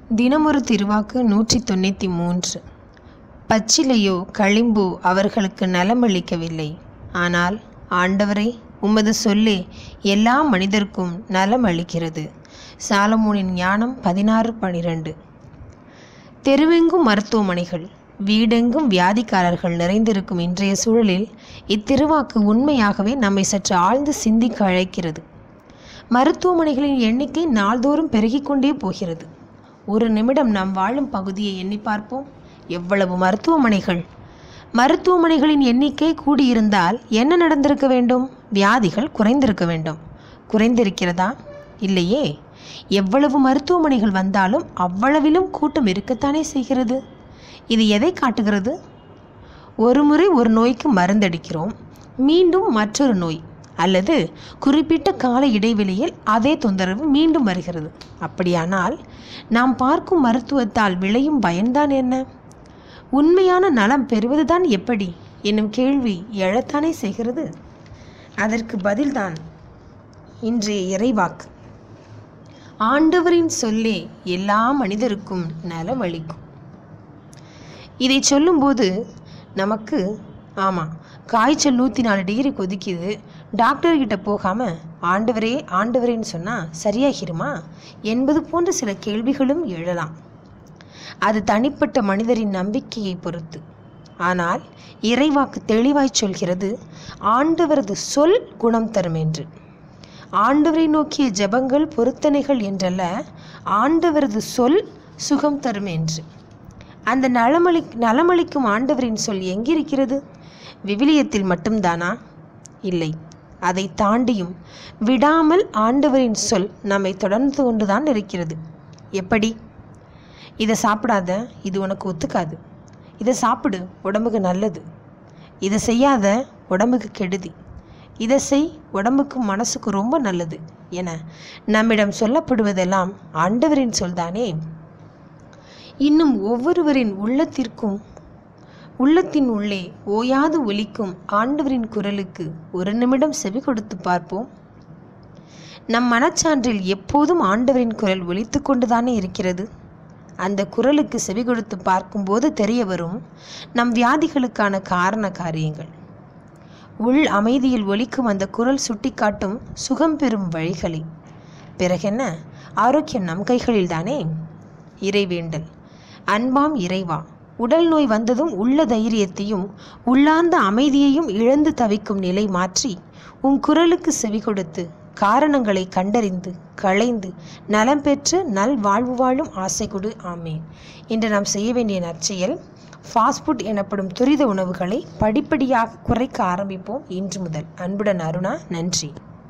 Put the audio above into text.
தினமொரு திருவாக்கு நூற்றி தொண்ணூற்றி மூன்று பச்சிலையோ களிம்போ அவர்களுக்கு நலமளிக்கவில்லை ஆனால் ஆண்டவரே உமது சொல்லே எல்லா மனிதர்க்கும் நலம் அளிக்கிறது சாலமோனின் ஞானம் பதினாறு பனிரெண்டு தெருவெங்கும் மருத்துவமனைகள் வீடெங்கும் வியாதிக்காரர்கள் நிறைந்திருக்கும் இன்றைய சூழலில் இத்திருவாக்கு உண்மையாகவே நம்மை சற்று ஆழ்ந்து சிந்திக்க அழைக்கிறது மருத்துவமனைகளின் எண்ணிக்கை நாள்தோறும் பெருகிக் கொண்டே போகிறது ஒரு நிமிடம் நாம் வாழும் பகுதியை எண்ணி பார்ப்போம் எவ்வளவு மருத்துவமனைகள் மருத்துவமனைகளின் எண்ணிக்கை கூடியிருந்தால் என்ன நடந்திருக்க வேண்டும் வியாதிகள் குறைந்திருக்க வேண்டும் குறைந்திருக்கிறதா இல்லையே எவ்வளவு மருத்துவமனைகள் வந்தாலும் அவ்வளவிலும் கூட்டம் இருக்கத்தானே செய்கிறது இது எதை காட்டுகிறது ஒரு முறை ஒரு நோய்க்கு மருந்தடிக்கிறோம் மீண்டும் மற்றொரு நோய் அல்லது குறிப்பிட்ட கால இடைவெளியில் அதே தொந்தரவு மீண்டும் வருகிறது அப்படியானால் நாம் பார்க்கும் மருத்துவத்தால் விளையும் பயன்தான் என்ன உண்மையான நலம் பெறுவதுதான் எப்படி என்னும் கேள்வி எழத்தானே செய்கிறது அதற்கு பதில்தான் இன்றைய இறைவாக்கு ஆண்டவரின் சொல்லே எல்லா மனிதருக்கும் நலமளிக்கும் இதை சொல்லும்போது நமக்கு ஆமாம் காய்ச்சல் நூற்றி நாலு டிகிரி கொதிக்குது டாக்டர்கிட்ட போகாமல் ஆண்டவரே ஆண்டவரேன்னு சொன்னால் சரியாகிருமா என்பது போன்ற சில கேள்விகளும் எழலாம் அது தனிப்பட்ட மனிதரின் நம்பிக்கையை பொறுத்து ஆனால் இறைவாக்கு தெளிவாய் சொல்கிறது ஆண்டவரது சொல் குணம் தரும் என்று ஆண்டவரை நோக்கிய ஜெபங்கள் பொருத்தனைகள் என்றல்ல ஆண்டவரது சொல் சுகம் தரும் என்று அந்த நலமளி நலமளிக்கும் ஆண்டவரின் சொல் எங்கிருக்கிறது விவிலியத்தில் மட்டும்தானா இல்லை அதை தாண்டியும் விடாமல் ஆண்டவரின் சொல் நம்மை தொடர்ந்து கொண்டுதான் இருக்கிறது எப்படி இதை சாப்பிடாத இது உனக்கு ஒத்துக்காது இதை சாப்பிடு உடம்புக்கு நல்லது இதை செய்யாத உடம்புக்கு கெடுதி இதை செய் உடம்புக்கு மனசுக்கு ரொம்ப நல்லது என நம்மிடம் சொல்லப்படுவதெல்லாம் ஆண்டவரின் சொல்தானே இன்னும் ஒவ்வொருவரின் உள்ளத்திற்கும் உள்ளத்தின் உள்ளே ஓயாது ஒலிக்கும் ஆண்டவரின் குரலுக்கு ஒரு நிமிடம் செவி கொடுத்து பார்ப்போம் நம் மனச்சான்றில் எப்போதும் ஆண்டவரின் குரல் ஒலித்து கொண்டுதானே இருக்கிறது அந்த குரலுக்கு செவி கொடுத்து பார்க்கும்போது தெரிய வரும் நம் வியாதிகளுக்கான காரண காரியங்கள் உள் அமைதியில் ஒலிக்கும் அந்த குரல் சுட்டிக்காட்டும் சுகம் பெறும் வழிகளை பிறகென்ன ஆரோக்கியம் நம் கைகளில் தானே இறைவேண்டல் அன்பாம் இறைவா உடல் நோய் வந்ததும் உள்ள தைரியத்தையும் உள்ளார்ந்த அமைதியையும் இழந்து தவிக்கும் நிலை மாற்றி உன் குரலுக்கு செவி கொடுத்து காரணங்களை கண்டறிந்து களைந்து நலம் பெற்று நல் வாழ்வு வாழும் ஆசை கொடு ஆமேன் இன்று நாம் செய்ய வேண்டிய நற்செயல் ஃபாஸ்ட் எனப்படும் துரித உணவுகளை படிப்படியாக குறைக்க ஆரம்பிப்போம் இன்று முதல் அன்புடன் அருணா நன்றி